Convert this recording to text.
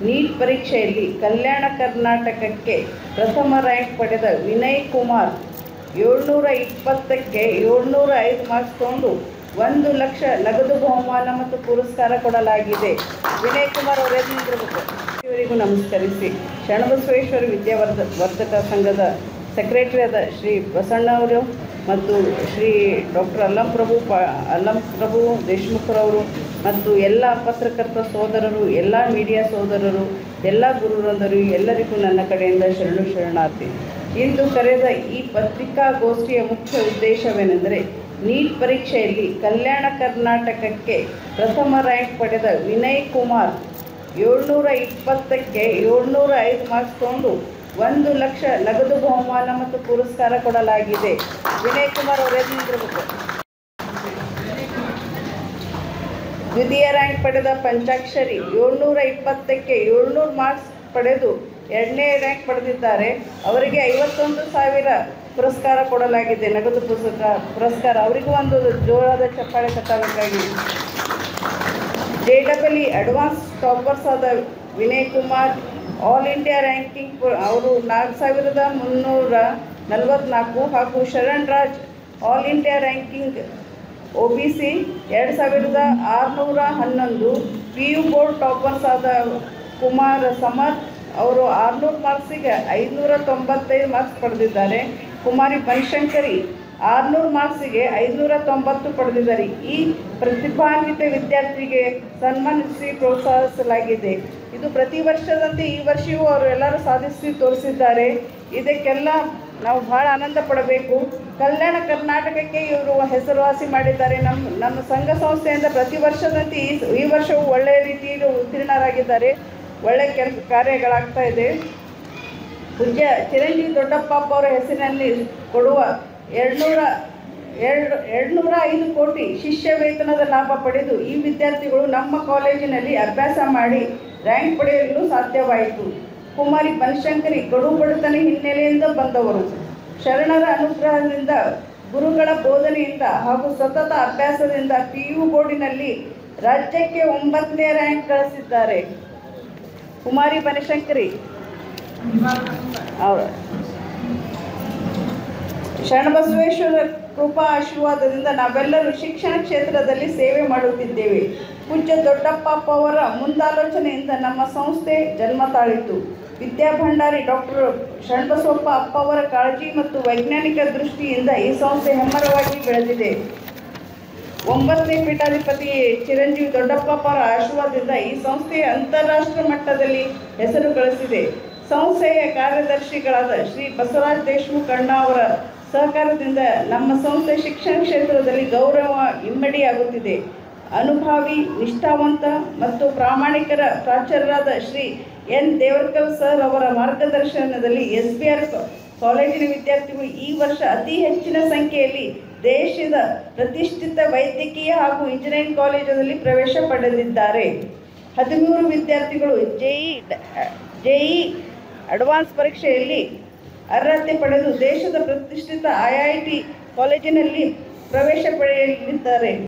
neat ಪರೀಕ್ಷೆಯಲ್ಲಿ ಕಲ್ಯಾಣ ಕರ್ನಾಟಕಕ್ಕೆ ಪ್ರಥಮ ರ್ಯಾಂಕ್ ಪಡೆದ ವಿನಯ್ ಕುಮಾರ್ ಏಳ್ನೂರ ಇಪ್ಪತ್ತಕ್ಕೆ ಏಳ್ನೂರ ಐದು ಮಾರ್ಕ್ಸ್ ತಗೊಂಡು ಒಂದು ಲಕ್ಷ ನಗದು ಬಹುಮಾನ ಮತ್ತು ಪುರಸ್ಕಾರ ಕೊಡಲಾಗಿದೆ ವಿನಯ್ ಕುಮಾರ್ ಅವರೇ ನಿಂತಿರಬೇಕು ಇವರಿಗೂ ನಮಸ್ಕರಿಸಿ ಶರಣಬಸವೇಶ್ವರ ವಿದ್ಯಾವರ್ಧ ವರ್ಧಕ ಸಂಘದ ಸೆಕ್ರೆಟರಿ ಆದ ಶ್ರೀ ಬಸಣ್ಣವರು ಮತ್ತು ಶ್ರೀ ಡಾಕ್ಟರ್ ಅಲ್ಲಂ ಪ್ರಭು ಪ ಅಲ್ಲಂ ಪ್ರಭು ದೇಶಮುಖರವರು ಮತ್ತು ಎಲ್ಲ ಪತ್ರಕರ್ತ ಸೋದರರು ಎಲ್ಲ ಮೀಡಿಯಾ ಸೋದರರು ಎಲ್ಲ ಗುರುವೃಂದರು ಎಲ್ಲರಿಗೂ ನನ್ನ ಕಡೆಯಿಂದ ಶರಣು ಶರಣಾರ್ಥಿ ಇಂದು ಕರೆದ ಈ ಪತ್ರಿಕಾಗೋಷ್ಠಿಯ ಮುಖ್ಯ ಉದ್ದೇಶವೇನೆಂದರೆ ನೀಟ್ ಪರೀಕ್ಷೆಯಲ್ಲಿ ಕಲ್ಯಾಣ ಕರ್ನಾಟಕಕ್ಕೆ ಪ್ರಥಮ ರ್ಯಾಂಕ್ ಪಡೆದ ವಿನಯ್ ಕುಮಾರ್ ಏಳ್ನೂರ ಇಪ್ಪತ್ತಕ್ಕೆ ಏಳ್ನೂರ ಐದು ಮಾರ್ಕ್ಸ್ ತಗೊಂಡು ಒಂದು ಲಕ್ಷ ನಗದು ಬಹುಮಾನ ಮತ್ತು ಪುರಸ್ಕಾರ ಕೊಡಲಾಗಿದೆ ವಿನಯ್ ಕುಮಾರ್ ಅವರೇ ನಿಂತಿರಬೇಕು ದ್ವಿತೀಯ ರ್ಯಾಂಕ್ ಪಡೆದ ಪಂಚಾಕ್ಷರಿ ಏಳ್ನೂರ ಇಪ್ಪತ್ತಕ್ಕೆ ಏಳ್ನೂರು ಮಾರ್ಕ್ಸ್ ಪಡೆದು ಎರಡನೇ ರ್ಯಾಂಕ್ ಪಡೆದಿದ್ದಾರೆ ಅವರಿಗೆ ಐವತ್ತೊಂದು ಸಾವಿರ ಪುರಸ್ಕಾರ ಕೊಡಲಾಗಿದೆ ನಗದು ಪುಸ್ತಕ ಪುರಸ್ಕಾರ ಅವರಿಗೂ ಒಂದು ಜೋರಾದ ಚಪ್ಪಾಳೆ ತಟ್ಟಬೇಕಾಗಿ J double E advance toppers ಆದ Vinay Kumar all India ranking ಅವರು ನಾಲ್ಕು ಸಾವಿರದ ಮುನ್ನೂರ ನಲವತ್ತ್ನಾಲ್ಕು ಹಾಗೂ Sharan Raj all India ranking O B C ಎರಡು ಸಾವಿರದ ಆರುನೂರ ಹನ್ನೊಂದು ಪಿ ಯು ಬೋರ್ಡ್ ಟಾಪರ್ಸ್ ಆದ ಕುಮಾರ್ ಸಮರ್ಥ್ ಅವರು ಆರುನೂರು ಮಾರ್ಕ್ಸಿಗೆ ಐದುನೂರ ತೊಂಬತ್ತೈದು ಮಾರ್ಕ್ಸ್ ಪಡೆದಿದ್ದಾರೆ ಕುಮಾರಿ ಬನಶಂಕರಿ ಆರುನೂರು ಮಾರ್ಕ್ಸಿಗೆ ಐದುನೂರ ತೊಂಬತ್ತು ಪಡೆದಿದ್ದಾರೆ ಈ ಪ್ರತಿಭಾನ್ವಿತ ವಿದ್ಯಾರ್ಥಿಗೆ ಸನ್ಮಾನಿಸಿ ಪ್ರೋತ್ಸಾಹಿಸಲಾಗಿದೆ ಇದು ಪ್ರತಿ ವರ್ಷದಂತೆ ಈ ವರ್ಷವೂ ಅವರು ಎಲ್ಲರೂ ಸಾಧಿಸಿ ತೋರಿಸಿದ್ದಾರೆ ಇದಕ್ಕೆಲ್ಲ ನಾವು ಬಹಳ ಆನಂದ ಪಡಬೇಕು ಕಲ್ಯಾಣ ಕರ್ನಾಟಕಕ್ಕೆ ಇವರು ಹೆಸರುವಾಸಿ ಮಾಡಿದ್ದಾರೆ ನಮ್ಮ ನಮ್ಮ ಸಂಘ ಸಂಸ್ಥೆಯಿಂದ ಪ್ರತಿ ವರ್ಷದಂತೆ ಈ ಈ ವರ್ಷವೂ ಒಳ್ಳೆಯ ರೀತಿಯಲ್ಲಿ ಉತ್ತೀರ್ಣರಾಗಿದ್ದಾರೆ ಒಳ್ಳೆಯ ಕೆಲಸ ಕಾರ್ಯಗಳಾಗ್ತಾ ಇದೆ ಪೂಜ್ಯ ಚಿರಂಜೀವಿ ದೊಡ್ಡಪ್ಪ ಅವರ ಹೆಸರಿನಲ್ಲಿ ಕೊಡುವ ಎರಡುನೂರ ಎರಡು ಎರಡುನೂರ ಐದು ಕೋಟಿ ಶಿಷ್ಯ ವೇತನದ ಲಾಭ ಪಡೆದು ಈ ವಿದ್ಯಾರ್ಥಿಗಳು ನಮ್ಮ ಕಾಲೇಜಿನಲ್ಲಿ ಅಭ್ಯಾಸ ಮಾಡಿ ರ್ಯಾಂಕ್ ಪಡೆಯಲು ಸಾಧ್ಯವಾಯಿತು ಕುಮಾರಿ ಬನಶಂಕರಿ ಕಡು ಬಡತನ ಹಿನ್ನೆಲೆಯಿಂದ ಬಂದವರು ಶರಣರ ಅನುಗ್ರಹದಿಂದ ಗುರುಗಳ ಬೋಧನೆಯಿಂದ ಹಾಗೂ ಸತತ ಅಭ್ಯಾಸದಿಂದ ಪಿ ಯು ಬೋರ್ಡಿನಲ್ಲಿ ರಾಜ್ಯಕ್ಕೆ ಒಂಬತ್ತನೇ ರ್ಯಾಂಕ್ ಗಳಿಸಿದ್ದಾರೆ ಕುಮಾರಿ ಬನಶಂಕರಿ ಅವರ ಶರಣಬಸವೇಶ್ವರ ಕೃಪಾ ಆಶೀರ್ವಾದದಿಂದ ನಾವೆಲ್ಲರೂ ಶಿಕ್ಷಣ ಕ್ಷೇತ್ರದಲ್ಲಿ ಸೇವೆ ಮಾಡುತ್ತಿದ್ದೇವೆ ಪೂಜ್ಯ ದೊಡ್ಡಪ್ಪ ಅವರ ಮುಂದಾಲೋಚನೆಯಿಂದ ನಮ್ಮ ಸಂಸ್ಥೆ ಜನ್ಮ ತಾಳಿತು ವಿದ್ಯಾಭಂಡಾರಿ ಡಾಕ್ಟರ್ ಶರಣಬಸವಪ್ಪ ಅಪ್ಪ ಅವರ ಕಾಳಜಿ ಮತ್ತು ವೈಜ್ಞಾನಿಕ ದೃಷ್ಟಿಯಿಂದ ಈ ಸಂಸ್ಥೆ ಹೆಮ್ಮರವಾಗಿ ಬೆಳೆದಿದೆ ಒಂಬತ್ತನೇ ಪೀಠಾಧಿಪತಿ ಚಿರಂಜೀವಿ ದೊಡ್ಡಪ್ಪ ಅವರ ಆಶೀರ್ವಾದದಿಂದ ಈ ಸಂಸ್ಥೆ ಅಂತಾರಾಷ್ಟ್ರ ಮಟ್ಟದಲ್ಲಿ ಹೆಸರು ಗಳಿಸಿದೆ ಸಂಸ್ಥೆಯ ಕಾರ್ಯದರ್ಶಿಗಳಾದ ಶ್ರೀ ಬಸವರಾಜ್ ದೇಶಮುಖ್ ಅಣ್ಣ ಅವರ ಸಹಕಾರದಿಂದ ನಮ್ಮ ಸಂಸ್ಥೆ ಶಿಕ್ಷಣ ಕ್ಷೇತ್ರದಲ್ಲಿ ಗೌರವ ಇಮ್ಮಡಿಯಾಗುತ್ತಿದೆ ಅನುಭಾವಿ ನಿಷ್ಠಾವಂತ ಮತ್ತು ಪ್ರಾಮಾಣಿಕರ ಪ್ರಾಚಾರ್ಯರಾದ ಶ್ರೀ ಎನ್ ದೇವರ್ಕರ್ ಸರ್ ಅವರ ಮಾರ್ಗದರ್ಶನದಲ್ಲಿ ಎಸ್ ಬಿ ಆರ್ ಕಾಲೇಜಿನ ವಿದ್ಯಾರ್ಥಿಗಳು ಈ ವರ್ಷ ಅತಿ ಹೆಚ್ಚಿನ ಸಂಖ್ಯೆಯಲ್ಲಿ ದೇಶದ ಪ್ರತಿಷ್ಠಿತ ವೈದ್ಯಕೀಯ ಹಾಗೂ ಇಂಜಿನಿಯರಿಂಗ್ ಕಾಲೇಜಿನಲ್ಲಿ ಪ್ರವೇಶ ಪಡೆದಿದ್ದಾರೆ ಹದಿಮೂರು ವಿದ್ಯಾರ್ಥಿಗಳು ಜೆಇ ಜೆಇ ಅಡ್ವಾನ್ಸ್ ಪರೀಕ್ಷೆಯಲ್ಲಿ ಅರ್ಹತೆ ಪಡೆದು ದೇಶದ ಪ್ರತಿಷ್ಠಿತ ಐ ಐ ಟಿ ಕಾಲೇಜಿನಲ್ಲಿ ಪ್ರವೇಶ ಪಡೆಯಲಿದ್ದಾರೆ